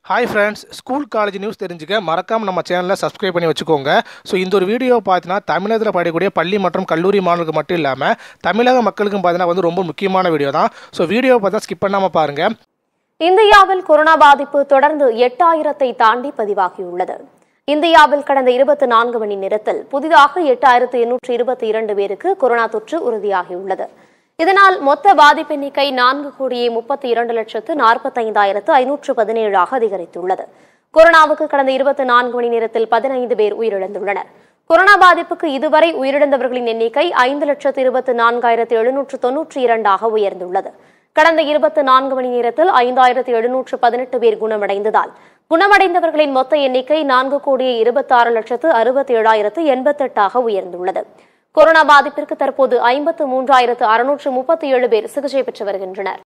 hi friends school college news தெரிஞ்சுக்க மறக்காம நம்ம சேனலை சப்ஸ்கிரைப் பண்ணி வச்சுக்கோங்க ஸோ இந்த ஒரு வீடியோ பார்த்தீங்கன்னா தமிழகத்தில் படிக்கக்கூடிய பள்ளி மற்றும் கல்லூரி மாணவர்களுக்கு மட்டும் இல்லாமல் தமிழக மக்களுக்கும் பார்த்தீங்கன்னா வந்து ரொம்ப முக்கியமான வீடியோ தான் ஸோ வீடியோ பார்த்தா ஸ்கிப் பண்ணாமல் பாருங்கள் இந்தியாவில் கொரோனா பாதிப்பு தொடர்ந்து எட்டாயிரத்தை தாண்டி பதிவாகியுள்ளது இந்தியாவில் கடந்த இருபத்தி நான்கு மணி நேரத்தில் புதிதாக எட்டாயிரத்து எண்ணூற்று இருபத்தி இரண்டு பேருக்கு கொரோனா தொற்று உறுதியாகியுள்ளது இதனால் மொத்த பாதிப்பு எண்ணிக்கை நான்கு கோடியே முப்பத்தி இரண்டு லட்சத்து நாற்பத்தைந்தாயிரத்து ஐநூற்று பதினேழாக அதிகரித்துள்ளது கொரோனாவுக்கு கடந்த இருபத்தி நான்கு மணி நேரத்தில் பதினைந்து பேர் உயிரிழந்துள்ளனர் கொரோனா பாதிப்புக்கு இதுவரை உயிரிழந்தவர்களின் எண்ணிக்கை ஐந்து லட்சத்து இருபத்தி நான்காயிரத்து எழுநூற்று தொன்னூற்றி இரண்டாக உயர்ந்துள்ளது கடந்த இருபத்தி நான்கு மணி நேரத்தில் ஐந்தாயிரத்து எழுநூற்று பதினெட்டு பேர் குணமடைந்ததால் குணமடைந்தவர்களின் மொத்த எண்ணிக்கை நான்கு கோடியே இருபத்தாறு லட்சத்து அறுபத்தி ஏழாயிரத்து எண்பத்தெட்டாக உயர்ந்துள்ளது கொரோனா பாதிப்பிற்கு தற்போது ஐம்பத்து மூன்றாயிரத்து அறுநூற்று முப்பத்தி ஏழு பேர் சிகிச்சை பெற்று வருகின்றனர்